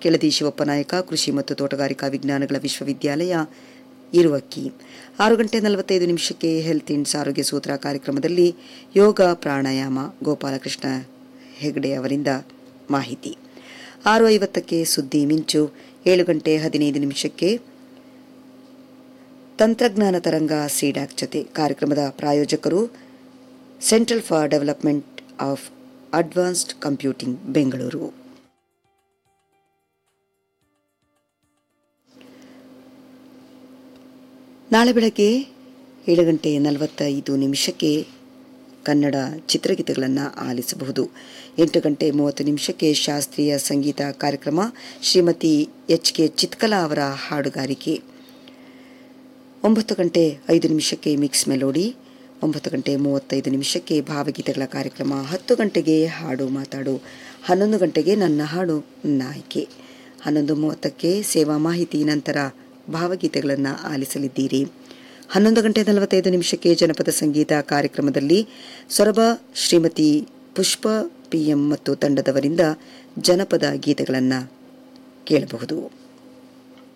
ಕೆಳದಿ ಶಿವಪ್ಪ ನಾಯಕ ಕೃಷಿ ಮತ್ತು ತೋಟಗಾರಿಕಾ ವಿಜ್ಞಾನಗಳ ವಿಶ್ವವಿದ್ಯಾಲಯ ಇರುವಕ್ಕಿ ಆರು ಗಂಟೆ ನಲವತ್ತೈದು ನಿಮಿಷಕ್ಕೆ ಹೆಲ್ತ್ ಇಂಡ್ಸ್ ಆರೋಗ್ಯ ಸೂತ್ರ ಕಾರ್ಯಕ್ರಮದಲ್ಲಿ ಯೋಗ ಪ್ರಾಣಾಯಾಮ ಗೋಪಾಲಕೃಷ್ಣ ಹೆಗಡೆ ಅವರಿಂದ ಮಾಹಿತಿ ಆರು ಐವತ್ತಕ್ಕೆ ಸುದ್ದಿ ಮಿಂಚು ಏಳು ಗಂಟೆ ಹದಿನೈದು ನಿಮಿಷಕ್ಕೆ ತಂತ್ರಜ್ಞಾನ ತರಂಗ ಸಿಡ್ಯಾಕ್ ಜೊತೆ ಕಾರ್ಯಕ್ರಮದ ಪ್ರಾಯೋಜಕರು central for development of advanced computing Bengaluru ನಾಳೆ ಬೆಳಗ್ಗೆ ಏಳು ಗಂಟೆ ನಲವತ್ತೈದು ನಿಮಿಷಕ್ಕೆ ಕನ್ನಡ ಚಿತ್ರಗೀತೆಗಳನ್ನು ಆಲಿಸಬಹುದು ಎಂಟು ಗಂಟೆ ಮೂವತ್ತು ನಿಮಿಷಕ್ಕೆ ಶಾಸ್ತ್ರೀಯ ಸಂಗೀತ ಕಾರ್ಯಕ್ರಮ ಶ್ರೀಮತಿ ಎಚ್ ಕೆ ಚಿತ್ಕಲಾ ಅವರ ಹಾಡುಗಾರಿಕೆ ಒಂಬತ್ತು ಗಂಟೆ ಐದು ನಿಮಿಷಕ್ಕೆ ಮಿಕ್ಸ್ ಮೆಲೋಡಿ ಒಂಬತ್ತು ಗಂಟೆ ಮೂವತ್ತೈದು ನಿಮಿಷಕ್ಕೆ ಭಾವಗೀತೆಗಳ ಕಾರ್ಯಕ್ರಮ ಹತ್ತು ಗಂಟೆಗೆ ಹಾಡು ಮಾತಾಡು ಹನ್ನೊಂದು ಗಂಟೆಗೆ ನನ್ನ ಹಾಡು ನನ್ನ ಆಯ್ಕೆ ಹನ್ನೊಂದು ಮೂವತ್ತಕ್ಕೆ ಸೇವಾ ಮಾಹಿತಿ ನಂತರ ಭಾವಗೀತೆಗಳನ್ನು ಆಲಿಸಲಿದ್ದೀರಿ ಹನ್ನೊಂದು ಗಂಟೆ ನಲವತ್ತೈದು ನಿಮಿಷಕ್ಕೆ ಜನಪದ ಸಂಗೀತ ಕಾರ್ಯಕ್ರಮದಲ್ಲಿ ಸೊರಬ ಶ್ರೀಮತಿ ಪುಷ್ಪ ಪಿ ಎಂ ಮತ್ತು ತಂಡದವರಿಂದ ಜನಪದ ಗೀತೆಗಳನ್ನು ಕೇಳಬಹುದು